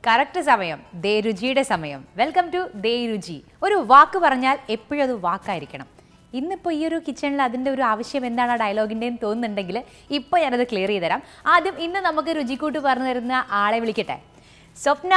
Correct സമയം ദേ രുചിയുടെ സമയം വെൽക്കം ടു ദേ രുചി ഒരു വാക്ക് പറഞ്ഞാൽ എപ്പോഴും അത് വാക്കായിരിക്കണം ഇന്നിപ്പോൾ ഈ ഒരു കിച്ചണിൽ അതിൻ്റെ ഒരു ആവശ്യം എന്താണ് ആ ഡയലോഗിൻ്റെ എന്ന് തോന്നുന്നുണ്ടെങ്കിൽ ഇപ്പോൾ ഞാനത് ക്ലിയർ ചെയ്ത് തരാം ആദ്യം ഇന്ന് നമുക്ക് രുചിക്കൂട്ട് പറഞ്ഞു തരുന്ന ആളെ വിളിക്കട്ടെ സ്വപ്ന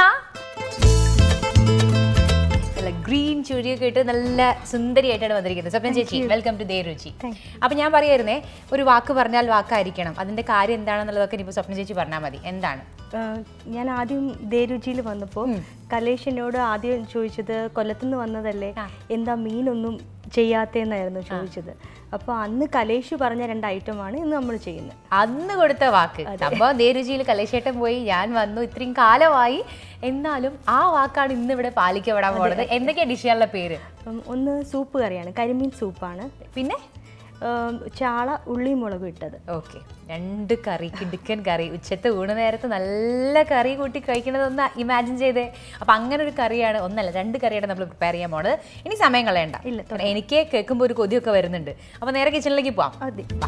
നല്ല ഗ്രീൻ ചുഴിയൊക്കെ ഇട്ട് നല്ല സുന്ദരിയായിട്ടാണ് വന്നിരിക്കുന്നത് സ്വപ്ന ചേച്ചി വെൽക്കം ടു ദേ രുചി അപ്പൊ ഞാൻ പറയായിരുന്നേ ഒരു വാക്ക് പറഞ്ഞാൽ വാക്കായിരിക്കണം അതിന്റെ കാര്യം എന്താണെന്നുള്ളതൊക്കെ ഇനിയിപ്പോൾ സ്വപ്ന ചേച്ചി പറഞ്ഞാൽ മതി എന്താണ് ആഹ് ഞാൻ ആദ്യം ദേരുചിയിൽ വന്നപ്പോൾ കലേഷ് എന്നോട് ആദ്യം ചോദിച്ചത് കൊല്ലത്തുനിന്ന് വന്നതല്ലേ എന്താ മീനൊന്നും ചെയ്യാത്തേന്നായിരുന്നു ചോദിച്ചത് അപ്പോൾ അന്ന് കലേഷ് പറഞ്ഞ രണ്ട് ഐറ്റമാണ് ഇന്ന് നമ്മൾ ചെയ്യുന്നത് അന്ന് കൊടുത്ത വാക്ക് സംഭവം ദേരുചിയിൽ കലേശേട്ടൻ പോയി ഞാൻ വന്നു ഇത്രയും കാലമായി എന്നാലും ആ വാക്കാണ് ഇന്ന് ഇവിടെ പാലിക്കപ്പെടാൻ പോകുന്നത് എന്തൊക്കെയാ ഡിഷുകളുടെ പേര് അപ്പം ഒന്ന് സൂപ്പ് കറിയാണ് കരിമീൻ സൂപ്പാണ് പിന്നെ ആം, ചാള ഉള്ളി മുളകും ഇട്ടത് ഓക്കെ രണ്ട് കറി കിടുക്കൻ കറി ഉച്ചത്തെ ഊണ് നേരത്ത് നല്ല കറി കൂട്ടി കഴിക്കണത് ഒന്ന് ഇമാജിൻ ചെയ്തേ അപ്പൊ അങ്ങനെ ഒരു കറിയാണ് ഒന്നല്ല രണ്ട് കറിയാണ് നമ്മൾ പ്രിപ്പയർ ചെയ്യാൻ പോണത് ഇനി സമയം കളയണ്ട ഇല്ല, എനിക്ക് കേൾക്കുമ്പോൾ ഒരു കൊതിയൊക്കെ വരുന്നുണ്ട് അപ്പൊ നേരെ കിച്ചണിലേക്ക് പോവാം അതെ വാ.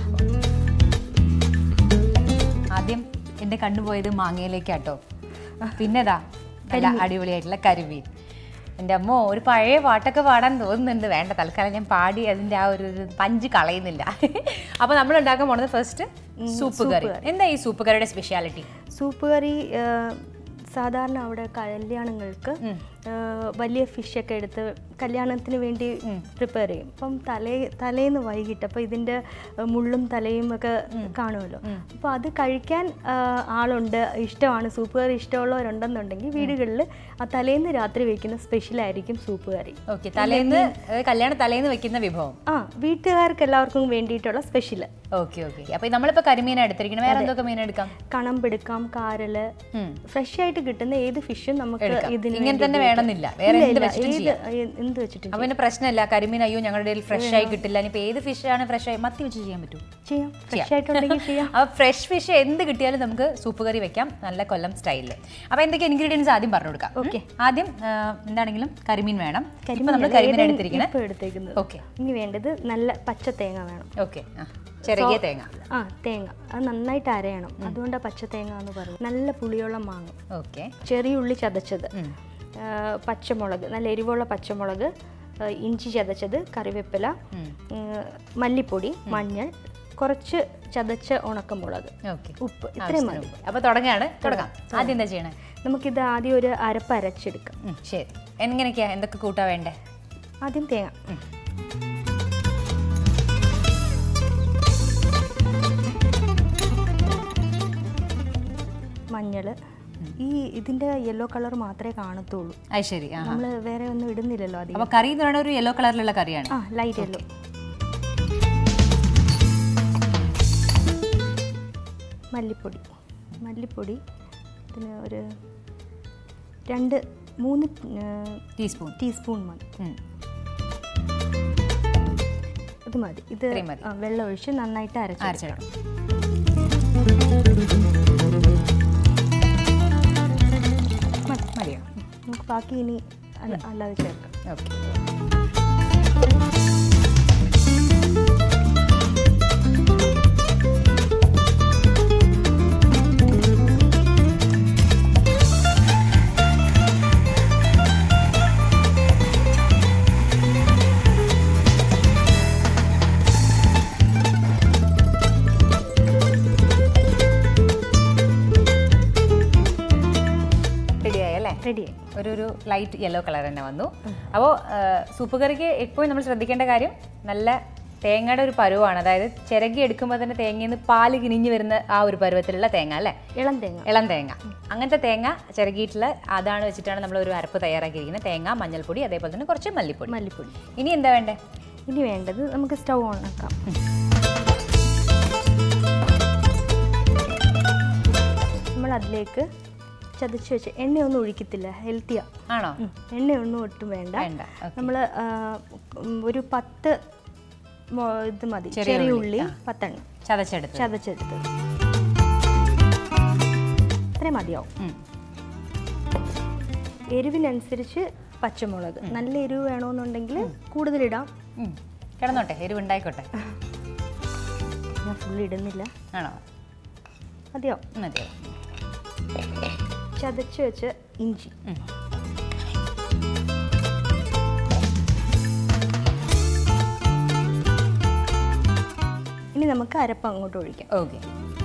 ആദ്യം എൻ്റെ കണ്ണുപോയത് മാങ്ങയിലേക്കാട്ടോ പിന്നെതാ നല്ല അടിപൊളിയായിട്ടുള്ള കരിമീൻ എൻ്റെ അമ്മോ ഒരു പഴയ പാട്ടൊക്കെ പാടാൻ തോന്നുന്നുണ്ട് വേണ്ട തൽക്കാലം ഞാൻ പാടി അതിൻ്റെ ആ ഒരു ഒരു പഞ്ച് കളയുന്നില്ല അപ്പോൾ നമ്മൾ ഉണ്ടാക്കാൻ പോണത് ഫസ്റ്റ് സൂപ്പ് കറി എന്താ ഈ സൂപ്പ് കറിയുടെ സ്പെഷ്യാലിറ്റി സൂപ്പ് കറി ആഹ്, സാധാരണ അവിടെ കല്യാണങ്ങൾക്ക് ആഹ്, വലിയ ഫിഷൊക്കെ എടുത്ത് കല്യാണത്തിന് വേണ്ടി പ്രിപ്പയർ ചെയ്യും അപ്പം തലേ തലേന്ന് വൈകിട്ട് അപ്പോൾ ഇതിൻ്റെ ആഹ്, മുള്ളും തലയും ഒക്കെ കാണുമല്ലോ അപ്പോൾ അത് കഴിക്കാൻ ആഹ്, ആളുണ്ട് ഇഷ്ടമാണ് സൂപ്പ് കറി ഇഷ്ടമുള്ളവരുണ്ടെന്നുണ്ടെങ്കിൽ വീടുകളിൽ ആ തലേന്ന് രാത്രി വെക്കുന്ന സ്പെഷ്യലായിരിക്കും സൂപ്പ് കറി ഓക്കെ തലേന്ന് അതായത് കല്യാണ തലേന്ന് വെക്കുന്ന വിഭവം ആ വീട്ടുകാർക്ക് എല്ലാവർക്കും വേണ്ടിയിട്ടുള്ള സ്പെഷ്യൽ ഓക്കെ ഓക്കെ അപ്പോൾ നമ്മളിപ്പോൾ കരിമീൻ എടുത്തിരിക്കണം വേറെ എന്തൊക്കെ മീൻ എടുക്കാം കണമ്പെടുക്കാം കാരല് ഉം. ഫ്രഷ് ആയിട്ട് കിട്ടുന്ന ഏത് ഫിഷും നമുക്ക് എടുക്കാം. ഇതിന് ഇങ്ങനെ വേണ്ടി തന്നെ ഉപയോഗിക്കാം. വേണമെന്നില്ല. വേറെ ഇല്ല, എന്ത് ഇല്ല, വെച്ചിട്ടും ഏത് ചെയ്യാം. ഏ- എന്ത് വെച്ചിട്ടും അപ്പൊ പിന്നെ പ്രശ്നമില്ല കരിമീൻ അയ്യോ ഞങ്ങളുടെ കയ്യിൽ ഫ്രഷ് ആയി കിട്ടില്ല ഇനിയിപ്പോൾ ഏത് ഫിഷാണ് ഫ്രഷ് ആയി മത്തി വെച്ച് ചെയ്യാൻ പറ്റും ചെയ്യാം ഫ്രഷ് ആയിട്ടുണ്ടെങ്കിൽ ചെയ്യാം അപ്പോൾ ഫ്രഷ് ഫിഷ് എന്ത് കിട്ടിയാലും നമുക്ക് സൂപ്പ് കറി വെക്കാം നല്ല കൊല്ലം സ്റ്റൈലിൽ അപ്പോൾ എന്തൊക്കെ ഇൻഗ്രീഡിയൻസ് ആദ്യം പറഞ്ഞു കൊടുക്കാം ഓക്കെ ആദ്യം ആ, എന്താണെങ്കിലും കരിമീൻ വേണം ഇപ്പൊ നമ്മൾ കരിമീൻ എടുത്തിരിക്കണേ ഇപ്പൊ എടുത്തേക്കുന്നത് ഓക്കെ ഇനി വേണ്ടത് നല്ല പച്ച തേങ്ങ വേണം ഓക്കെ ചെറിയ തേങ്ങ ആ തേങ്ങ അത് നന്നായിട്ട് അരയണം അതുകൊണ്ടാണ് പച്ച തേങ്ങ എന്ന് പറയുന്നത് നല്ല പുളിയുള്ള മാങ്ങ ഓക്കെ ചെറിയ ഉള്ളി ചതച്ചത് ആ, പച്ചമുളക് നല്ല എരിവുള്ള പച്ചമുളക് ആ, ഇഞ്ചി ചതച്ചത് കറിവേപ്പില ഉം, മല്ലിപ്പൊടി മഞ്ഞൾ കുറച്ച് ചതച്ച ഉണക്കമുളക് ഓക്കെ ഉപ്പ് ഇത്രയും മതി അപ്പോൾ തുടങ്ങുകയാണ് തുടങ്ങാം ആദ്യം എന്താ ചെയ്യണേ നമുക്കിത് ആദ്യം ഒരു അരപ്പ് അരച്ചെടുക്കാം ഉം, ശരി എങ്ങനെയൊക്കെയാ എന്തൊക്കെ കൂട്ടാ വേണ്ടേ ആദ്യം തേങ്ങ മഞ്ഞൾ ഈ ഇതിന്റെ യെല്ലോ കളർ മാത്രമേ കാണത്തുള്ളൂ അത് ശരി ആ നമ്മൾ വേറെ ഒന്നും ഇടുന്നില്ലല്ലോ അധികം അപ്പോൾ കറി എന്ന് പറയുന്നത് ഒരു യെല്ലോ കളറിലുള്ള കറിയാണ് ആ ലൈറ്റ് യെല്ലോ മല്ലിപ്പൊടി മല്ലിപ്പൊടി ഇതിന് ഒരു രണ്ട് മൂന്ന് ടീസ്പൂൺ ടീസ്പൂൺ മതി ഇത് മതി ഇത് ഇത്രയും മതി. ആ, വെള്ളം ഒഴിച്ച് നന്നായിട്ട് അരച്ച് അരച്ചെടുക്കും മതി മതിയോ നമുക്ക് ബാക്കി ഇനി അല്ല- അല്ലാതെ ചേർക്കാം ഓക്കെ റെഡിയായി അല്ലേ റെഡിയായി ഒരു ഒരു ലൈറ്റ് യെല്ലോ കളർ തന്നെ വന്നു അപ്പോൾ സൂപ്പ് കറിക്ക് എപ്പോഴും നമ്മൾ ശ്രദ്ധിക്കേണ്ട കാര്യം നല്ല തേങ്ങയുടെ ഒരു പരുവാണ് അതായത് ചിരകി എടുക്കുമ്പോൾ തന്നെ തേങ്ങയിൽ നിന്ന് പാല് കിനിഞ്ഞ് വരുന്ന ആ ഒരു പരുവത്തിലുള്ള തേങ്ങ അല്ലേ ഇളം തേങ്ങ ഇളം തേങ്ങ അങ്ങനത്തെ തേങ്ങ ചിരകിയിട്ടുള്ള അതാണ് വെച്ചിട്ടാണ് നമ്മൾ ഒരു അരപ്പ് തയ്യാറാക്കിയിരിക്കുന്നത് തേങ്ങ മഞ്ഞൾപ്പൊടി അതേപോലെ തന്നെ കുറച്ച് മല്ലിപ്പൊടി മല്ലിപ്പൊടി ഇനി എന്താ വേണ്ടേ ഇനി വേണ്ടത് നമുക്ക് സ്റ്റൗ ഓൺ ആക്കാം നമ്മൾ അതിലേക്ക് ചതച്ച് വെച്ച് എണ്ണയൊന്നും ഒഴിക്കത്തില്ല ഹെൽത്തിയാ ആണോ എണ്ണയൊന്നും ഒട്ടും വേണ്ട വേണ്ട ഓക്കെ നമ്മൾ ഒരു പത്ത് മൊ- ഇത് മതി ചെറിയ ചെറിയ ഉള്ളി, ഉള്ളി ആ. പത്തെണ്ണം ചതച്ചെടുത്ത് ചതച്ചെടുത്ത് ഇത്രയും മതിയാവും ഉം. എരിവിനനുസരിച്ച് പച്ചമുളക് നല്ല എരിവ് വേണമെന്നുണ്ടെങ്കിൽ കൂടുതലിടാം ഉം. കിടന്നോട്ടെ എരിവുണ്ടായിക്കോട്ടെ ഞാൻ ഫുൾ ഇടുന്നില്ല ആണോ മതിയാവും മതിയോ ചതച്ച് വെച്ച ഇഞ്ചി ഉം. ഇനി നമുക്ക് അരപ്പ് അങ്ങോട്ട് ഒഴിക്കാം ഓക്കെ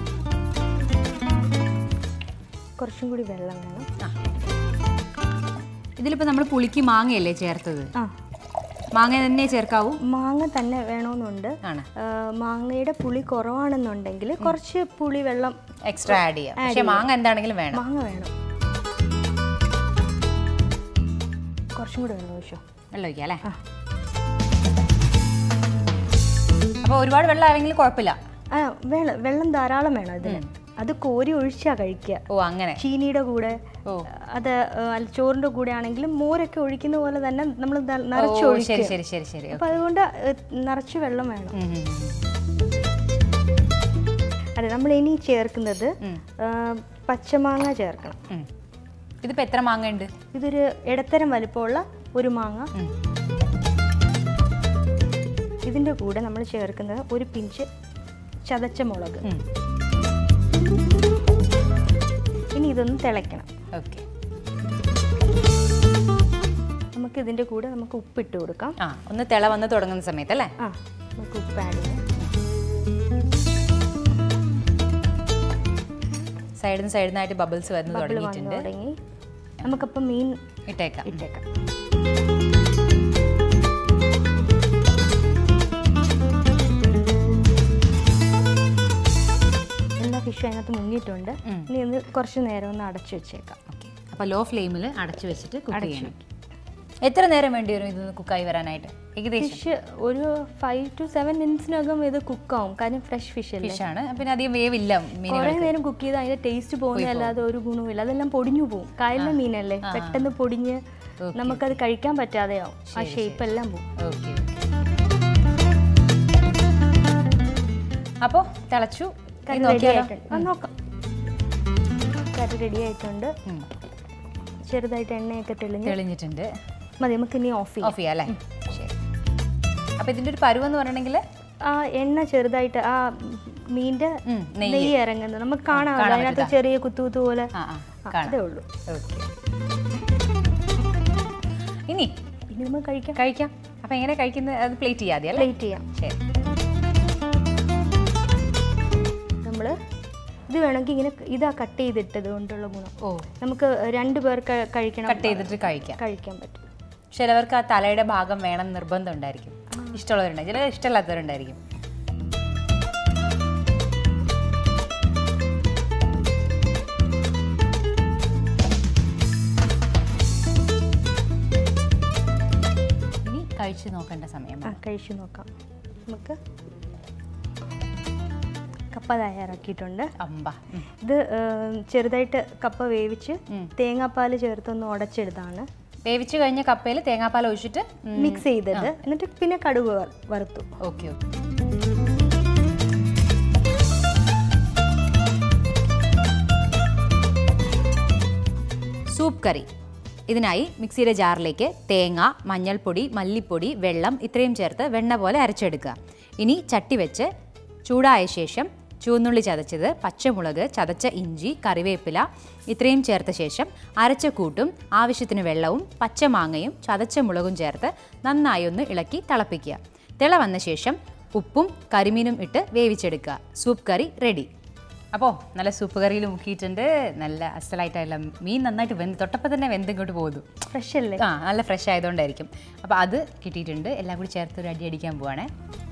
കുറച്ചും കൂടി വെള്ളം വേണം ഇതിലിപ്പോൾ നമ്മൾ പുളിക്ക് മാങ്ങയല്ലേ ചേർത്തത് ആ മാങ്ങ തന്നെ ചേർക്കാവൂ മാങ്ങ തന്നെ വേണമെന്നുണ്ട് ആണ് ആ, മാങ്ങയുടെ പുളി കുറവാണെന്നുണ്ടെങ്കിൽ കുറച്ച് പുളി വെള്ളം എക്സ്ട്രാ ആഡ് ചെയ്യാം പക്ഷെ മാങ്ങ എന്താണെങ്കിലും വേണം മാങ്ങ വേണം കുറച്ചും കൂടി വെള്ളം ഒഴിച്ചോ വെള്ളം ഒഴിക്കാം അല്ലേ ആ. അപ്പോൾ ഒരുപാട് വെള്ളം ആണെങ്കിലും കുഴപ്പമില്ല ആ വെള്ളം വെള്ളം ധാരാളം വേണം ഇതിന് അത് കോരി ഒഴിച്ചാ കഴിക്കുക ഓ അങ്ങനെ ചീനിയുടെ കൂടെ ഓ അത് ആ, അല്ല, ചോറിന്റെ കൂടെ ആണെങ്കിലും മോരൊക്കെ ഒഴിക്കുന്ന പോലെ തന്നെ നമ്മൾ ഓ, നിറച്ച് ശരി ഒഴിക്കും ശരി ശരി ശരി അപ്പൊ അതുകൊണ്ട് ഏ, നിറച്ച് വെള്ളം വേണം ഉം, ഉം, അതെ നമ്മൾ ഇനി ചേർക്കുന്നത് ഉം. ആ, പച്ചമാങ്ങ ചേർക്കണം ഉം. ഇതിപ്പോ എത്ര മാങ്ങ ഉണ്ട് ഇതൊരു ഇടത്തരം വലിപ്പമുള്ള ഒരു മാങ്ങ ഉം. ഇതിൻ്റെ കൂടെ നമ്മൾ ചേർക്കുന്നത് ഒരു പിഞ്ച് ചതച്ച മുളക് ഉം. ഇനി ഇതൊന്ന് തിളയ്ക്കണം ഓക്കെ നമുക്ക് ഇതിൻ്റെ കൂടെ നമുക്ക് ഉപ്പിട്ട് കൊടുക്കാം ആ ഒന്ന് തിള വന്ന് തുടങ്ങുന്ന സമയത്ത് അല്ലേ ആ നമുക്ക് ഉപ്പ് ആഡ് ചെയ്യാം സൈഡിൽ നിന്ന് സൈഡിൽ നിന്നായിട്ട് ബബിൾസ് വന്ന് ബബിൾ വന്ന് തുടങ്ങിയിട്ടുണ്ട് തുടങ്ങി നമുക്കപ്പം മീൻ ഇട്ടേക്കാം ഇട്ടേക്കാം എല്ലാ ഫിഷും അതിനകത്ത് മുങ്ങിയിട്ടുണ്ട് ഉം. ഇനി ഒന്ന് കുറച്ച് നേരം ഒന്ന് അടച്ചു വെച്ചേക്കാം ഓക്കെ അപ്പോൾ ലോ ഫ്ലെയിമിൽ അടച്ചു വെച്ചിട്ട് കുക്ക് ചെയ്യണം എത്ര നേരം വേണ്ടി വരും ഇതൊന്ന് കുക്കായി വരാനായിട്ട് ഏകദേശം ഫിഷ് ഒരു ഫൈവ് ടു സെവൻ മിനിറ്റ്സിനകം ഇത് കുക്കാവും കാരണം ഫ്രഷ് ഫിഷ് അല്ലേ ഫിഷാണ് പിന്നെ അധികം വേവില്ല മീനുകൾ കുറേ നേരം കുക്ക് ചെയ്ത് അതിന്റെ ടേസ്റ്റ് പോകുന്നതല്ലാതെ ഒരു ഗുണവുമില്ല അതെല്ലാം പൊടിഞ്ഞു പോകും കായലിലെ മീനല്ലേ പെട്ടെന്ന് പൊടിഞ്ഞ് നമുക്കത് കഴിക്കാൻ പറ്റാതെയാവും ആ ഷേപ്പ് എല്ലാം പോകും ഓക്കെ അപ്പോൾ തിളച്ചു ഇനി കറി റെഡി നോക്കിയാലോ ആയിട്ടുണ്ട് ആ നോക്കാം കറി റെഡി ആയിട്ടുണ്ട് ഉം. ചെറുതായിട്ട് എണ്ണയൊക്കെ തെളിഞ്ഞ് തെളിഞ്ഞിട്ടുണ്ട് മതി നമുക്ക് ഇനി ഓഫ് ചെയ്യാം ഓഫ് ചെയ്യാം അല്ലേ ശരി അപ്പോൾ ഇതിൻ്റെ ഒരു പരുവെന്ന് പറഞ്ഞിട്ടുണ്ടെങ്കിൽ ആ എണ്ണ ചെറുതായിട്ട് ആ മീൻ്റെ ഉം, നെയ്യ്. നെയ്യ് ഇറങ്ങുന്നത് നമുക്ക് കാണാം കാണാൻ അതിനകത്ത് ചെറിയ കുത്തു കുത്തു പോലെ ആ ആ ആ, കാണാം അതേ ഉള്ളൂ ഓക്കെ ഇനി ഇനി നമുക്ക് കഴിക്കാം കഴിക്കാം അപ്പോൾ എങ്ങനെ കഴിക്കുന്നത് അത് പ്ലേറ്റ് ചെയ്യാതെ അല്ലേ പ്ലേറ്റ് ചെയ്യാം ശരി നമ്മൾ ഇത് വേണമെങ്കിൽ ഇങ്ങനെ ഇതാ കട്ട് ചെയ്തിട്ടത് കൊണ്ടുള്ള ഗുണം ഓ നമുക്ക് രണ്ട് പേർക്ക് കഴിക്കണം കട്ട് ചെയ്തിട്ട് കഴിക്കാം കഴിക്കാൻ പറ്റും ചിലവർക്ക് ആ തലയുടെ ഭാഗം വേണം എന്ന് നിർബന്ധം ഉണ്ടായിരിക്കും ഇഷ്ടമുള്ളവരുണ്ടാവും ചിലർ ഇഷ്ടമില്ലാത്തവരുണ്ടായിരിക്കും ഇനി കഴിച്ചു നോക്കേണ്ട ആ സമയമാണ് കഴിച്ചു നോക്കാം നമുക്ക് കപ്പ തയ്യാറാക്കിയിട്ടുണ്ട് അമ്പ ഉം. ഇത് ഏം, ചെറുതായിട്ട് കപ്പ വേവിച്ച് ഉം. തേങ്ങാപ്പാൽ ചേർത്തൊന്ന് ഉടച്ചെടുത്താണ് വേവിച്ച് കഴിഞ്ഞ കപ്പയിൽ തേങ്ങാപ്പാൽ ഒഴിച്ചിട്ട് മിക്സ് ചെയ്തത് എന്നിട്ട് പിന്നെ കടുക് വറ- വറുത്തു ഓക്കെ ഓക്കെ സൂപ്പ് കറി ഇതിനായി മിക്സിയുടെ ജാറിലേക്ക് തേങ്ങ മഞ്ഞൾപ്പൊടി മല്ലിപ്പൊടി വെള്ളം ഇത്രയും ചേർത്ത് വെണ്ണ പോലെ അരച്ചെടുക്കുക ഇനി ചട്ടി വെച്ച് ചൂടായ ശേഷം ചുവന്നുള്ളി ചതച്ചത് പച്ചമുളക് ചതച്ച ഇഞ്ചി കറിവേപ്പില ഇത്രയും ചേർത്ത ശേഷം അരച്ച കൂട്ടും ആവശ്യത്തിന് വെള്ളവും പച്ചമാങ്ങയും ചതച്ച മുളകും ചേർത്ത് നന്നായി ഒന്ന് ഇളക്കി തിളപ്പിക്കുക തിള വന്ന ശേഷം ഉപ്പും കരിമീനും ഇട്ട് വേവിച്ചെടുക്കുക സൂപ്പ് കറി റെഡി അപ്പോൾ നല്ല സൂപ്പ് കറിയിൽ മുക്കിയിട്ടുണ്ട് നല്ല അസലായിട്ടല്ല മീൻ നന്നായിട്ട് വെന്ത് തൊട്ടപ്പോൾ തന്നെ വെന്ത് ഇങ്ങോട്ട് പോകുന്നു ഫ്രഷ് അല്ലേ ആ നല്ല ഫ്രഷ് ആയതുകൊണ്ടായിരിക്കും അപ്പോൾ അത് കിട്ടിയിട്ടുണ്ട് എല്ലാം കൂടി ചേർത്ത് ഒരു അടി അടിക്കാൻ പോവാണേ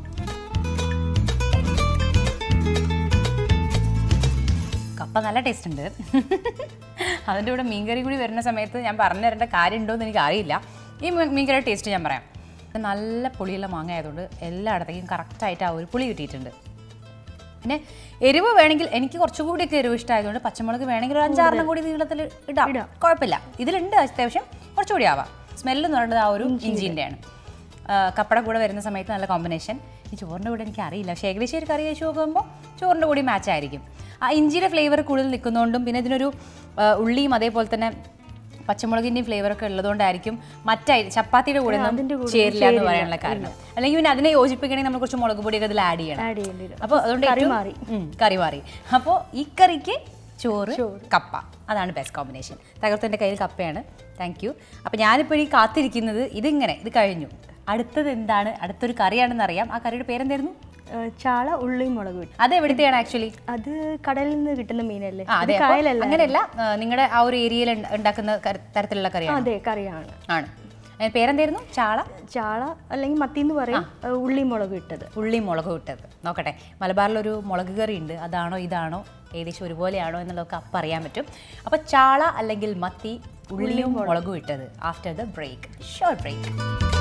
കപ്പ നല്ല ടേസ്റ്റ് ഉണ്ട് അതിൻ്റെ കൂടെ മീൻകറി കൂടി വരുന്ന സമയത്ത് ഞാൻ പറഞ്ഞു തരേണ്ട കാര്യമുണ്ടോ എന്ന് എനിക്ക് അറിയില്ല ഈ മീ- മീൻകറിയുടെ ടേസ്റ്റ് ഞാൻ പറയാം നല്ല പുളിയുള്ള മാങ്ങ ആയതുകൊണ്ട് എല്ലായിടത്തേക്കും കറക്റ്റായിട്ട് ആ ഒരു പുളി കിട്ടിയിട്ടുണ്ട് പിന്നെ എരിവ് വേണമെങ്കിൽ എനിക്ക് കുറച്ചുകൂടിയൊക്കെ എരിവ് ഇഷ്ടമായതുകൊണ്ട് പച്ചമുളക് വേണമെങ്കിൽ ഒരു അഞ്ചാറെണ്ണം കൂടി നീളത്തിൽ ഇടാം കുഴപ്പമില്ല ഇതിലുണ്ട് അത്യാവശ്യം കുറച്ചുകൂടി ആവാം സ്മെല്ല് എന്ന് പറയുന്നത് ആ ഒരു ഇഞ്ചിൻ്റെയാണ് കപ്പയുടെ കൂടെ വരുന്ന സമയത്ത് നല്ല കോമ്പിനേഷൻ ഈ ചോറിൻ്റെ കൂടെ എനിക്ക് അറിയില്ല പക്ഷേ ഏകദേശം ഒരു കറി കഴിച്ച് നോക്കുമ്പോൾ ചോറിൻ്റെ കൂടി മാച്ച് ആയിരിക്കും ആ ഇഞ്ചിയുടെ ഫ്ലേവർ കൂടുതൽ നിൽക്കുന്നതുകൊണ്ടും പിന്നെ ഇതിനൊരു ആ, ഉള്ളിയും അതേപോലെ തന്നെ പച്ചമുളകിൻ്റെയും ഫ്ലേവർ ഒക്കെ ഉള്ളതുകൊണ്ടായിരിക്കും മറ്റായി ചപ്പാത്തിയുടെ കൂടെ ഒന്നും അതിൻ്റെ കൂടെ ചേരില്ല എന്ന് പറയാനുള്ള കാരണം അല്ലെങ്കിൽ പിന്നെ അതിനെ യോജിപ്പിക്കണമെങ്കിൽ നമ്മൾ കുറച്ച് മുളക് പൊടിയൊക്കെ അതിൽ ആഡ് ചെയ്യണം ആഡ് ചെയ്യേണ്ടി വരും അപ്പോൾ അതുകൊണ്ട് കറി ഏറ്റവും- മാറി. ഉം, കറി മാറി അപ്പോൾ ഈ കറിക്ക് ചോറ് കപ്പ അതാണ് ബെസ്റ്റ് കോമ്പിനേഷൻ തകർത്തൻ്റെ കയ്യിൽ കപ്പയാണ് താങ്ക് യു അപ്പോൾ ഞാനിപ്പോൾ ഈ കാത്തിരിക്കുന്നത് ഇതിങ്ങനെ ഇത് കഴിഞ്ഞു അടുത്തത് എന്താണ് അടുത്തൊരു കറിയാണെന്ന് അറിയാം ആ കറിയുടെ പേരെന്തായിരുന്നു ആ, ചാള ഉള്ളി മുളക് ഇട്ടു അത് എവിടുത്തെയാണ് ആക്ച്വലി അത് കടലിൽ നിന്ന് കിട്ടുന്ന മീനല്ലേ ആ ഇത് അതെ അപ്പോൾ കായലല്ല അങ്ങനെയല്ല നിങ്ങളുടെ ആ ഒരു ഏരിയയിൽ ഉണ്ടാക്കുന്ന കര- തരത്തിലുള്ള കറിയാണ് അതെ കറിയാണ് ആണ് അതിന് പേരെന്തായിരുന്നു ചാള ചാള അല്ലെങ്കിൽ മത്തി എന്ന് പറയും ആ, ഉള്ളി മുളക് ഇട്ടത് ഉള്ളി മുളക് ഇട്ടത് നോക്കട്ടെ മലബാറിലൊരു മുളക് കറി ഉണ്ട് അതാണോ ഇതാണോ ഏകദേശം ഒരുപോലെയാണോ എന്നുള്ളതൊക്കെ അപ്പം അറിയാൻ പറ്റും അപ്പോൾ ചാള അല്ലെങ്കിൽ മത്തി ഉള്ളിയും മുളകും ഇട്ടത് after the break short break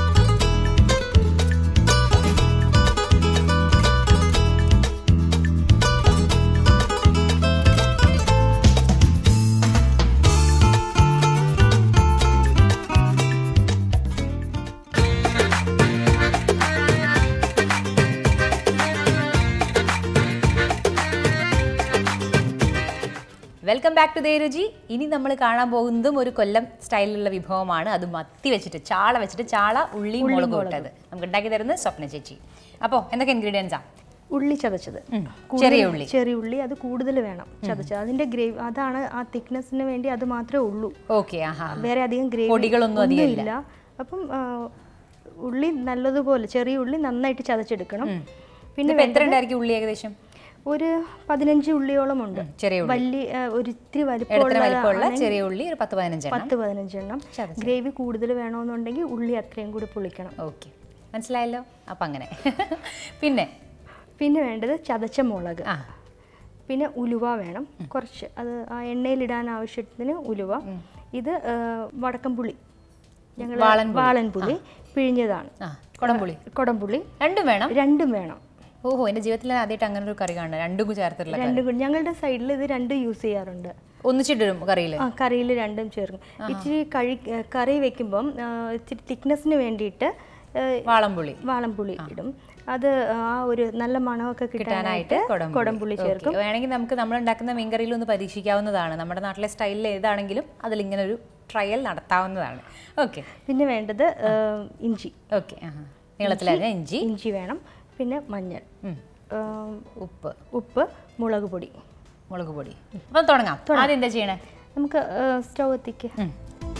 welcome back to Ruchi ഇനി നമ്മൾ കാണാൻ പോകുന്നതും ഒരു കൊല്ലം സ്റ്റൈലിലുള്ള വിഭവമാണ് അത് മത്തി വെച്ചിട്ട് ചാള വെച്ചിട്ട് ചാള ഉള്ളി മുളക് ഇട്ടത് നമുക്ക് ഉണ്ടാക്കി തരുന്നത് സ്വപ്ന ചേച്ചി അപ്പോൾ എന്തൊക്കെ ഇൻഗ്രീഡിയൻസാ ഉള്ളി ചതച്ചത് കൂടുതൽ- ചെറിയ ഉള്ളി. ചെറിയ ഉള്ളി അത് കൂടുതൽ വേണം ചതച്ചത് അതിന്റെ ഗ്രേവി അതാണ് ആ തിക്നെസ്സിന് വേണ്ടി അത് മാത്രമേ ഉള്ളൂ ഓക്കെ ആഹാ വേറെ അധികം ഗ്രേവി പൊടികളൊന്നും അധികം ഇല്ല. ഇല്ല അപ്പം ആ, ഉള്ളി നല്ലതുപോലെ ചെറിയ ഉള്ളി നന്നായിട്ട് ചതച്ചെടുക്കണം പിന്നെ ഇപ്പം എത്ര ഉണ്ടായിരിക്കും ഉള്ളി ഏകദേശം ഒരു പതിനഞ്ച് ഉള്ളിയോളം ഉണ്ട് ചെറിയ ഉള്ളി വലിയ ആ, ഒരു ഇത്തിരി ഇടത്തരം വലിപ്പമുള്ള വലിപ്പമുള്ള ചെറിയ ഉള്ളി ഒരു പത്ത് പതിനഞ്ചെണ്ണം പത്ത് പതിനഞ്ചെണ്ണം ഗ്രേവി കൂടുതൽ വേണമെന്നുണ്ടെങ്കിൽ ഉള്ളി അത്രയും കൂടി പൊളിക്കണം ഓക്കെ മനസ്സിലായല്ലോ അപ്പം അങ്ങനെ പിന്നെ പിന്നെ വേണ്ടത് ചതച്ച മുളക് ആ പിന്നെ ഉലുവ വേണം കുറച്ച് അത് ആ എണ്ണയിലിടാൻ ആവശ്യത്തിന് ഉലുവ ഇത് ആ, വടക്കംപുളി ഞങ്ങൾ വാളൻപുളി. വാളൻപുളി പിഴിഞ്ഞതാണ് ആ കുടംപുളി കൊടംപുളി രണ്ടും വേണം രണ്ടും വേണം ഓഹോ എൻ്റെ ജീവിതത്തിൽ ഞാൻ ആദ്യമായിട്ട് അങ്ങനെ ഒരു കറി കാണുന്നത് രണ്ടും കൂടി ചേർത്തിട്ടുള്ള കറി രണ്ടും കൂടി ഞങ്ങളുടെ സൈഡിൽ ഇത് രണ്ടും യൂസ് ചെയ്യാറുണ്ട് ഒന്നിച്ചിട്ടിടും കറിയിൽ ആ കറിയിൽ രണ്ടും ചേർക്കും ഇച്ചിരി കഴി കറി വെക്കുമ്പം ആ, ഇച്ചിരി തിക്നെസ്സിന് വേണ്ടിയിട്ട് ആ, വാളംപുളി വാളൻപുളി ഇടും അത് ആ ഒരു നല്ല മണമൊക്കെ കിട്ടാനായിട്ട് കിട്ടാനായിട്ട് കൊടംപുളി ചേർക്കും Okay. വേണമെങ്കിൽ നമുക്ക് നമ്മൾ ഉണ്ടാക്കുന്ന മീൻകറിയിൽ ഒന്ന് പരീക്ഷിക്കാവുന്നതാണ് നമ്മുടെ നാട്ടിലെ സ്റ്റൈലിൽ ഏതാണെങ്കിലും അതിലിങ്ങനെ ഒരു ട്രയൽ നടത്താവുന്നതാണ് ഓക്കെ പിന്നെ വേണ്ടത് ആ, ഇഞ്ചി ഓക്കെ നീളത്തിലരിഞ്ഞ ഇഞ്ചി ഇഞ്ചി വേണം പിന്നെ മഞ്ഞൾ ഉം. ആ, ഉപ്പ് ഉപ്പ് മുളക് പൊടി മുളക് പൊടി അപ്പം തുടങ്ങാം ആദ്യം എന്താ ചെയ്യണേ നമുക്ക് സ്റ്റൗ എത്തിക്ക് ഉം.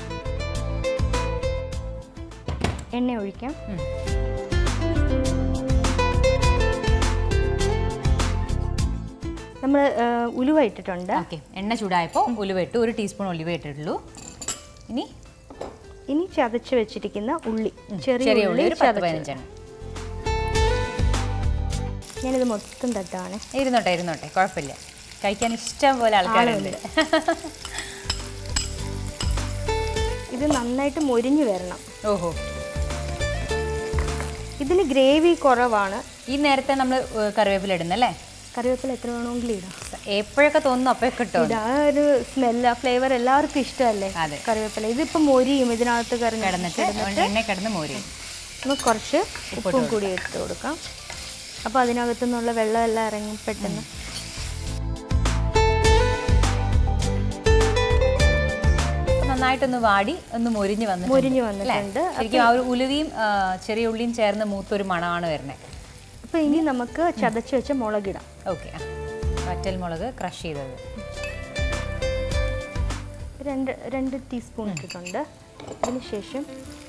എണ്ണ ഒഴിക്കാം ഉം. നമ്മൾ ഉലുവ ഇട്ടിട്ടുണ്ട് ഓക്കെ എണ്ണ ചൂടായപ്പോൾ ഉലുവ ഇട്ടു ഒരു ടീസ്പൂൺ ഉലുവ ഇട്ടിട്ടുള്ളൂ ഇനി ഇനി ചതച്ച് വെച്ചിരിക്കുന്ന ഉള്ളി ചെറിയ ചെറിയ ഉള്ളി ഉള്ളി ഒരു പത്ത് ചതച്ച് പതിനഞ്ചെണ്ണം ഞാനിത് മൊത്തം തട്ടാണ് ഇരുന്നോട്ടെ ഇരുന്നോട്ടെ കുഴപ്പമില്ല കഴിക്കാൻ ഇഷ്ടം പോലെ ആൾക്കാരുണ്ട് ഇത് നന്നായിട്ട് മൊരിഞ്ഞു വരണം ഓഹോ ഇതിന് ഗ്രേവി കുറവാണ് ഈ നേരത്തെ നമ്മൾ കറിവേപ്പില ഇടുന്നല്ലേ കറിവേപ്പില എത്ര വേണമെങ്കിലും ഇടാം എപ്പോഴൊക്കെ തോന്നുന്നു അപ്പോഴൊക്കെ ഇട്ടോ ഇത് ആ ഒരു സ്മെല്ല് ആ ഫ്ലേവർ എല്ലാവർക്കും ഇഷ്ടമല്ലേ അതെ. കറിവേപ്പില ഇതിപ്പോൾ മൊരിയും ഇതിനകത്ത് കറി കിടന്നിട്ട് എണ്ണ കിടന്ന് മോരും നമുക്ക് കുറച്ച് ഉപ്പും കൂടി ഇട്ട് കൊടുക്കാം അപ്പോൾ അതിനകത്തു നിന്നുള്ള വെള്ളം എല്ലാം ഇറങ്ങി പെട്ടെന്ന് നന്നായിട്ടൊന്ന് വാടി ഒന്ന് മൊരിഞ്ഞ് വന്നിട്ടുണ്ട് മൊരിഞ്ഞു അല്ലേ? വന്നിട്ടുണ്ട് ശരിക്കും ആ ഒരു ഉലുവയും ആ, ചെറിയ ഉള്ളിയും ചേർന്ന് മൂത്തൊരു മണമാണ് വരുന്നത് അപ്പോൾ ഇനി നമുക്ക് ചതച്ച് വെച്ച മുളകിടാം ഓക്കെ വറ്റൽ മുളക് ക്രഷ് ചെയ്തത് രണ്ട് രണ്ട് ടീസ്പൂൺ ഇട്ടിട്ടുണ്ട് അതിനുശേഷം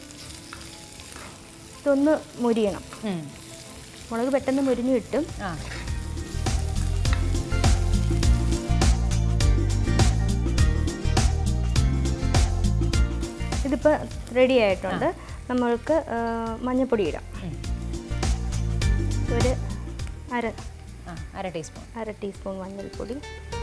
ഇതൊന്ന് മൊരിയണം ഉം. മുളക് പെട്ടെന്ന് മുരിഞ്ഞു കിട്ടും ആ ഇതിപ്പോൾ റെഡി ആയിട്ടുണ്ട് നമ്മൾക്ക് ആ, മഞ്ഞൾപ്പൊടി ഇടാം ഉം. ഒരു അര ആ അര ടീസ്പൂൺ അര ടീസ്പൂൺ മഞ്ഞൾപ്പൊടി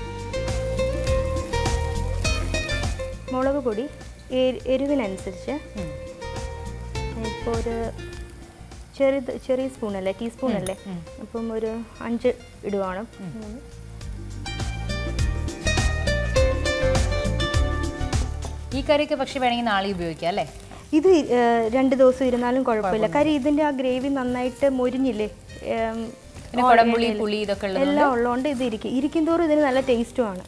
മുളക് പൊടി എരി- എരിവിനനുസരിച്ച് ഉം. ഇപ്പോൾ ഒരു ചെറിയ ചെറിയ സ്പൂണല്ലേ ടീസ്പൂൺ അല്ലേ അപ്പം ഒരു അഞ്ച് ഇടുവാണ് മൂന്ന്. ഈ കറിയൊക്കെ പക്ഷെ വേണമെങ്കിൽ നാളെ ഉപയോഗിക്കാം അല്ലേ ഇത് ഏ, രണ്ട് ദിവസം ഇരുന്നാലും കുഴപ്പമില്ല കാര്യം ഇതിൻ്റെ ആ ഗ്രേവി നന്നായിട്ട് മൊരിഞ്ഞില്ലേ ഏം, പിന്നെ കുടംപുളി പുളി ഇതൊക്കെ ഉള്ളത് എല്ലാം ഉള്ളതുകൊണ്ട് ഇത് ഇരിക്കും ഇരിക്കും തോറും ഇതിന് നല്ല ടേസ്റ്റുമാണ്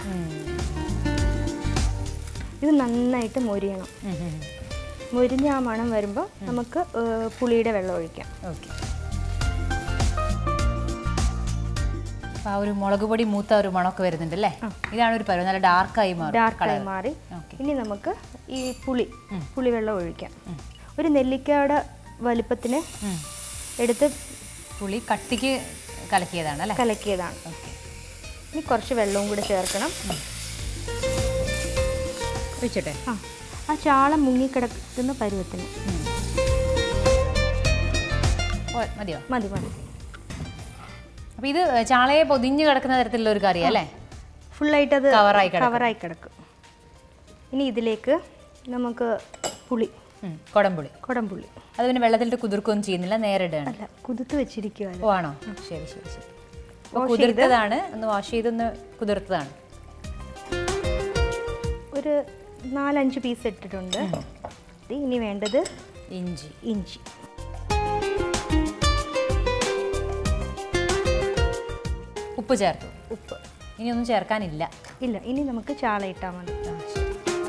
ഇത് നന്നായിട്ട് മൊരിയണം മൊരിഞ്ഞ ആ മണം വരുമ്പോൾ നമുക്ക് ഏ, പുളിയുടെ വെള്ളം ഒഴിക്കാം ഓക്കെ അപ്പോൾ ആ ഒരു മുളക് പൊടി മൂത്ത ഒരു മണമൊക്കെ വരുന്നുണ്ട് അല്ലേ ഇതാണ് ഒരു പരുവം നല്ല ഡാർക്കായി മാറും ഡാർക്കായി മാറി ഓക്കെ ഇനി നമുക്ക് ഈ പുളി പുളിവെള്ളം ഒഴിക്കാം ഒരു നെല്ലിക്കയുടെ വലിപ്പത്തിന് എടുത്ത് പുളി കട്ടിക്ക് കലക്കിയതാണ് അല്ലേ കലക്കിയതാണ് ഓക്കെ ഇനി കുറച്ച് വെള്ളവും കൂടി ചേർക്കണം ഒഴിച്ചോട്ടെ ആ ആ ചാള മുങ്ങിക്കിടക്കുന്ന പരുവത്തിന് ഓ മതിയോ മതി മതി അപ്പോൾ ഇത് ചാളയെ പൊതിഞ്ഞ് കിടക്കുന്ന തരത്തിലുള്ള ഒരു കറി അല്ലേ ഫുള്ളായിട്ട് അത് കവറായി കിടക്കും. കവറായി കിടക്കും ഇനി ഇതിലേക്ക് നമുക്ക് പുളി ഉം, കുടംപുളി കുടംപുളി അത് പിന്നെ വെള്ളത്തിലിട്ട് കുതിർക്കുകയൊന്നും ചെയ്യുന്നില്ല നേരെ ഇടുകയാണ് അല്ല കുതിർത്ത് വെച്ചിരിക്കുക ഓ ആണോ ശരി ശരി ശരി അപ്പോൾ കുതിർത്തതാണ് ഒന്ന് വാഷ് ചെയ്തൊന്ന് കുതിർത്തതാണ് ഒരു നാലഞ്ച് പീസ് ഇട്ടിട്ടുണ്ട് ഇത് ഇനി വേണ്ടത് ഇഞ്ചി ഇഞ്ചി ഉപ്പ് ചേർത്തു ഉപ്പ് ഇനി ഒന്നും ചേർക്കാനില്ല ഇല്ല ഇനി നമുക്ക് ചാള ഇട്ടാൽ മതി ആ, ശരി.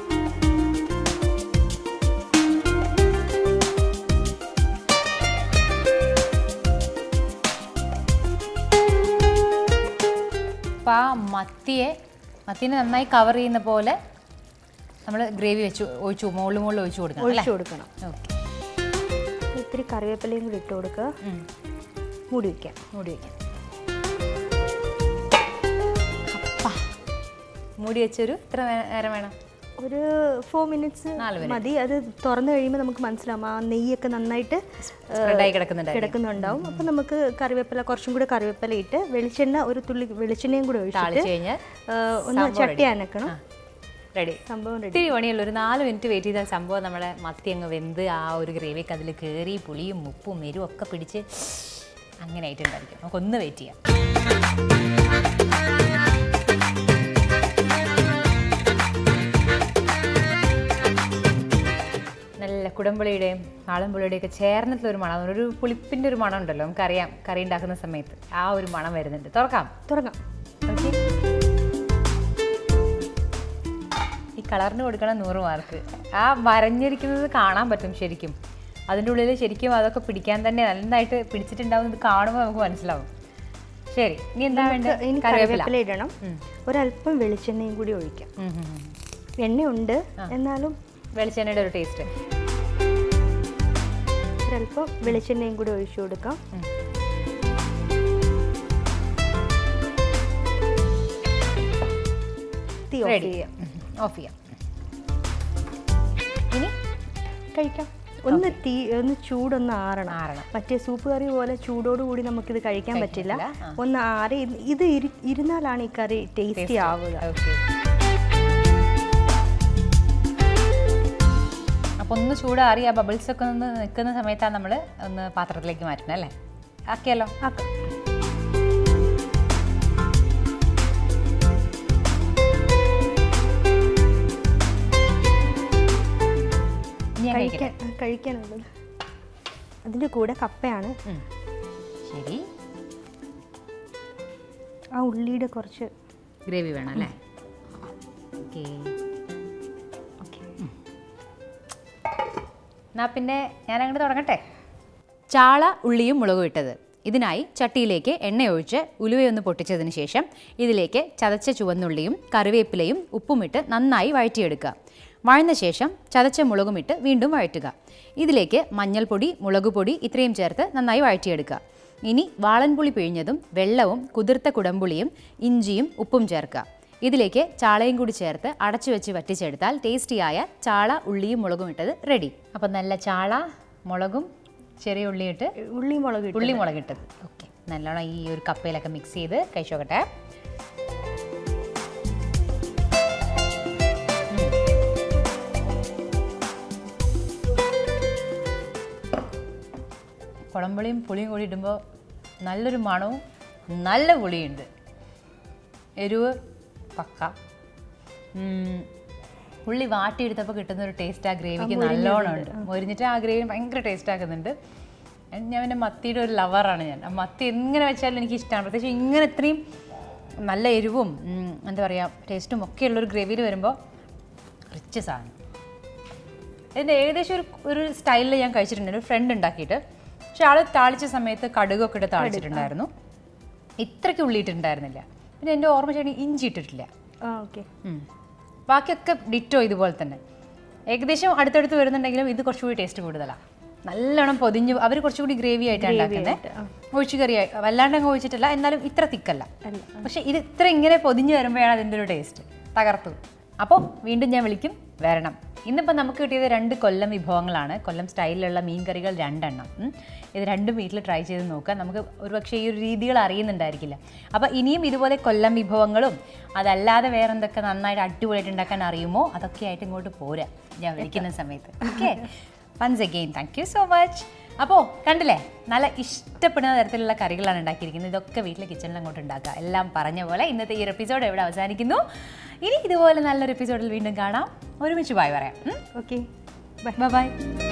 അപ്പോൾ ആ മത്തിയെ മത്തിനെ നന്നായി കവർ ചെയ്യുന്ന പോലെ നമ്മൾ ഗ്രേവി വെച്ച് ഒഴിച്ചു മുകളിൽ മുകളിൽ ഒഴിച്ചു കൊടുക്കണം അല്ലേ ഒഴിച്ചു കൊടുക്കണം ഓക്കെ ഇത്തിരി കറിവേപ്പിലയും കൂടി ഇട്ട് കൊടുക്കുക മൂടി വയ്ക്കാം മൂടി വയ്ക്കാം അപ്പാ മൂടി വെച്ചൊരു എത്ര നേ- നേരം വേണം ഒരു ഫോർ മിനിറ്റ്സ് നാല് minute. മതി അത് തുറന്നു കഴിയുമ്പോൾ നമുക്ക് മനസ്സിലാവും ആ നെയ്യൊക്കെ നന്നായിട്ട് സ്പ്രെഡായി കിടക്കുന്നുണ്ട് കിടക്കുന്നുണ്ടാവും അപ്പോൾ നമുക്ക് കറിവേപ്പില കുറച്ചും കൂടെ കറിവേപ്പില ഇട്ട് വെളിച്ചെണ്ണ ഒരു തുള്ളി വെളിച്ചെണ്ണയും കൂടെ ഒഴിച്ചിട്ട് താളിച്ച് കഴിഞ്ഞാൽ ആ, ഒന്ന് ചട്ടി അനക്കണം റെഡി സംഭവം റെഡി ഒത്തിരി പണിയുള്ളൂ ഒരു നാല് മിനിറ്റ് വെയിറ്റ് ചെയ്താൽ സംഭവം നമ്മളെ മത്തി അങ്ങ് വെന്ത് ആ ഒരു ഗ്രേവിക്ക് അതിൽ കയറി പുളിയും ഉപ്പും എരിവും ഒക്കെ പിടിച്ച് അങ്ങനെ ആയിട്ടുണ്ടായിരിക്കും നമുക്കൊന്ന് വെയിറ്റ് ചെയ്യാം നല്ല കുടംപുളിയുടെയും ആളംപുളിയുടെയും ഒക്കെ ചേർന്നിട്ടുള്ള ഒരു മണം ഒരു പുളിപ്പിൻ്റെ ഒരു മണം ഉണ്ടല്ലോ നമുക്കറിയാം കറി ഉണ്ടാക്കുന്ന സമയത്ത് ആ ഒരു മണം വരുന്നുണ്ട് തുറക്കാം തുടങ്ങാം ഓക്കേ. ഈ കളറിന് കൊടുക്കണം നൂറ് മാർക്ക് ആ വരഞ്ഞിരിക്കുന്നത് കാണാൻ പറ്റും ശരിക്കും അതിൻ്റെ ഉള്ളിൽ ശരിക്കും അതൊക്കെ പിടിക്കാൻ തന്നെ നന്നായിട്ട് പിടിച്ചിട്ടുണ്ടാവുന്നത് കാണുമ്പോൾ നമുക്ക് മനസ്സിലാവും ശരി ഇനി എന്താ വേണ്ടത് ഇനി കറിവേപ്പില കറിവേപ്പില ഇടണം ഒരല്പം വെളിച്ചെണ്ണയും കൂടി ഒഴിക്കാം ഉം, ഉം, ഉം. എണ്ണയുണ്ട് എന്നാലും വെളിച്ചെണ്ണയുടെ ഒരു ടേസ്റ്റ് ഒരല്പം വെളിച്ചെണ്ണയും കൂടി ഒഴിച്ചു കൊടുക്കാം തീ ഓഫ് റെഡി ചെയ്യാം ഓഫ് ചെയ്യാം ഇനി കഴിക്കാം ഒന്ന് തീ ഒന്ന് ചൂടൊന്ന് ആറണം ആറണം. മറ്റേ സൂപ്പ് കറി പോലെ ചൂടോട് കൂടി നമുക്കിത് കഴിക്കാൻ പറ്റില്ല പറ്റില്ല, ആ. ഒന്ന് ആറി ഇത് ഇത് ഇരി- ഇരുന്നാലാണ് ഈ കറി ടേസ്റ്റി ആവുക ഓക്കെ അപ്പോൾ ഒന്ന് ചൂടാറി ആ ബബിൾസ് ഒക്കെ ഒന്ന് നിൽക്കുന്ന സമയത്താണ് നമ്മൾ ഒന്ന് പാത്രത്തിലേക്ക് മാറ്റുന്നത് അല്ലേ ആക്കിയല്ലോ ആക്കാം ഇനി ഞാൻ കഴിക്കട്ടെ കഴിക്കാൻ കഴിക്കാനുള്ളത് അതിൻ്റെ കൂടെ കപ്പയാണ് ഉം. ശരി ആ ഉള്ളിയുടെ കുറച്ച് ഗ്രേവി വേണം അല്ലേ ഓക്കെ ഓക്കെ എന്നാ പിന്നെ ഞാൻ അങ്ങോട്ട് തുടങ്ങട്ടെ ചാള ഉള്ളിയും മുളകും ഇട്ടത് ഇതിനായി ചട്ടിയിലേക്ക് എണ്ണയൊഴിച്ച് ഉലുവയൊന്ന് പൊട്ടിച്ചതിന് ശേഷം ഇതിലേക്ക് ചതച്ച ചുവന്നുള്ളിയും കറിവേപ്പിലയും ഉപ്പുമിട്ട് നന്നായി വഴറ്റിയെടുക്കുക വഴന്ന ശേഷം ചതച്ച മുളകും ഇട്ട് വീണ്ടും വഴറ്റുക ഇതിലേക്ക് മഞ്ഞൾപ്പൊടി മുളക് പൊടി ഇത്രയും ചേർത്ത് നന്നായി വഴറ്റിയെടുക്കുക ഇനി വാളൻപുളി പിഴിഞ്ഞതും വെള്ളവും കുതിർത്ത കുടംപുളിയും ഇഞ്ചിയും ഉപ്പും ചേർക്കുക ഇതിലേക്ക് ചാളയും കൂടി ചേർത്ത് അടച്ചു വെച്ച് വറ്റിച്ചെടുത്താൽ ടേസ്റ്റിയായ ചാള ഉള്ളിയും മുളകും ഇട്ടത് റെഡി അപ്പം നല്ല ചാള മുളകും ചെറിയ ഉള്ളിയിട്ട് ഉള്ളി മുളക് ഇട്ട് ഉള്ളി മുളകിട്ടത് ഓക്കെ നല്ലോണം ഈ ഒരു കപ്പയിലൊക്കെ മിക്സ് ചെയ്ത് കഴിച്ചോക്കട്ടെ കുളമ്പുളിയും പുളിയും കൂടി ഇടുമ്പോൾ നല്ലൊരു മണവും നല്ല പുളിയുണ്ട് എരിവ് പക്ക ഉം, ഉള്ളി വാട്ടിയെടുത്തപ്പോൾ കിട്ടുന്ന ഒരു ടേസ്റ്റ് ആ ഗ്രേവിക്ക് നല്ലോണം ഉണ്ട് മൊരിഞ്ഞിട്ട് ആ ഗ്രേവി ഭയങ്കര ടേസ്റ്റ് ആക്കുന്നുണ്ട് ഞാൻ പിന്നെ മത്തിയുടെ ഒരു ലവറാണ് ഞാൻ ആ മത്തി എങ്ങനെ വെച്ചാലും എനിക്ക് ഇഷ്ടമാണ് പ്രത്യേകിച്ച് ഇങ്ങനെ ഇത്രയും നല്ല എരിവും ഉം, എന്താ പറയുക ടേസ്റ്റും ഒക്കെ ഉള്ളൊരു ഗ്രേവിയിൽ വരുമ്പോൾ റിച്ച് സാധനം ഇതിൻ്റെ ഏകദേശം ഒരു ഒരു സ്റ്റൈലിൽ ഞാൻ കഴിച്ചിട്ടുണ്ട് ഒരു ഫ്രണ്ട് ഉണ്ടാക്കിയിട്ട് പക്ഷെ ആൾ താളിച്ച സമയത്ത് കടുകൊക്കെ ഇട്ട് താളിച്ചിട്ടുണ്ടായിരുന്നു ഇത്രയ്ക്ക് ഉള്ളി ഇട്ടിട്ടുണ്ടായിരുന്നില്ല പിന്നെ എൻ്റെ ഓർമ്മ ശരി ഇഞ്ചി ഇട്ടിട്ടില്ല ആ ഓക്കെ ഉം. ബാക്കിയൊക്കെ ഡിറ്റോ ഇതുപോലെ തന്നെ ഏകദേശം അടുത്തടുത്ത് വരുന്നുണ്ടെങ്കിലും ഇത് കുറച്ചുകൂടി ടേസ്റ്റ് കൂടുതലാണ് നല്ലോണം പൊതിഞ്ഞ് അവർ കുറച്ചുകൂടി ഗ്രേവി ആയിട്ടാണ് ഉണ്ടാക്കുന്നത് ഒഴിച്ചു കറി വല്ലാണ്ട് അങ്ങ് ഒഴിച്ചിട്ടില്ല എന്നാലും ഇത്ര തിക്കല്ല പക്ഷെ ഇത് ഇത്ര ഇങ്ങനെ പൊതിഞ്ഞ് വരുമ്പോഴാണ് അതിൻ്റെ ഒരു ടേസ്റ്റ് തകർത്തു അപ്പോൾ വീണ്ടും ഞാൻ വിളിക്കും വരണം ഇന്നിപ്പോൾ നമുക്ക് കിട്ടിയത് രണ്ട് കൊല്ലം വിഭവങ്ങളാണ് കൊല്ലം സ്റ്റൈലിലുള്ള മീൻ കറികൾ രണ്ടെണ്ണം ഉം. ഇത് രണ്ടും വീട്ടിൽ ട്രൈ ചെയ്ത് നോക്കാം നമുക്ക് ഒരുപക്ഷെ ഈ ഒരു രീതികൾ അറിയുന്നുണ്ടായിരിക്കില്ല അപ്പോൾ ഇനിയും ഇതുപോലെ കൊല്ലം വിഭവങ്ങളും അതല്ലാതെ വേറെ എന്തൊക്കെ നന്നായിട്ട് അടിപൊളിയായിട്ട് ഉണ്ടാക്കാൻ അറിയുമോ അതൊക്കെ ആയിട്ട് ഇങ്ങോട്ട് പോരാ ഞാൻ വിളിക്കുന്ന സമയത്ത് okay once again thank you so much അപ്പോൾ കണ്ടില്ലേ നല്ല ഇഷ്ടപ്പെടുന്ന തരത്തിലുള്ള കറികളാണ് ഉണ്ടാക്കിയിരിക്കുന്നത് ഇതൊക്കെ വീട്ടിലെ കിച്ചണിൽ അങ്ങോട്ട് ഉണ്ടാക്കുക എല്ലാം പറഞ്ഞ പോലെ ഇന്നത്തെ ഈ ഒരു എപ്പിസോഡ് എവിടെ അവസാനിക്കുന്നു ഇനി ഇതുപോലെ നല്ലൊരു എപ്പിസോഡിൽ വീണ്ടും കാണാം ഒരുമിച്ച് ബായ് പറയാം ഓക്കെ ബൈ ബൈ